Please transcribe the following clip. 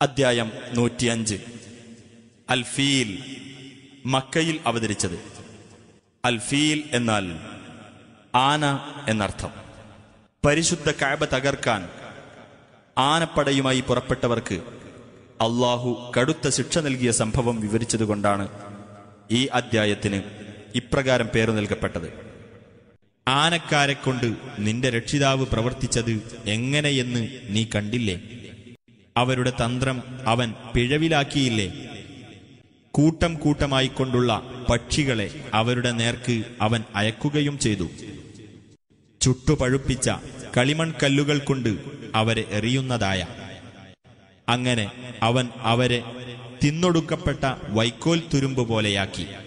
അദ്ധ്യായം നൂറ്റിയഞ്ച് അൽഫീൽ മക്കയിൽ അവതരിച്ചത് അൽഫീൽ എന്നാൽ ആന എന്നർത്ഥം പരിശുദ്ധ കഅബ തകർക്കാൻ ആനപ്പടയുമായി പുറപ്പെട്ടവർക്ക് അള്ളാഹു കടുത്ത ശിക്ഷ നൽകിയ സംഭവം വിവരിച്ചതുകൊണ്ടാണ് ഈ അദ്ധ്യായത്തിന് ഇപ്രകാരം പേരു നൽകപ്പെട്ടത് ആനക്കാരെ കൊണ്ട് നിന്റെ രക്ഷിതാവ് പ്രവർത്തിച്ചത് എങ്ങനെയെന്ന് നീ കണ്ടില്ലേ അവരുടെ തന്ത്രം അവൻ പിഴവിലാക്കിയില്ലേ കൂട്ടം കൂട്ടമായി കൊണ്ടുള്ള പക്ഷികളെ അവരുടെ നേർക്ക് അവൻ അയക്കുകയും ചെയ്തു ചുട്ടുപഴുപ്പിച്ച കളിമൺകല്ലുകൾ കൊണ്ട് അവരെ എറിയുന്നതായ അങ്ങനെ അവൻ അവരെ തിന്നൊടുക്കപ്പെട്ട വൈക്കോൽ തുരുമ്പ് പോലെയാക്കി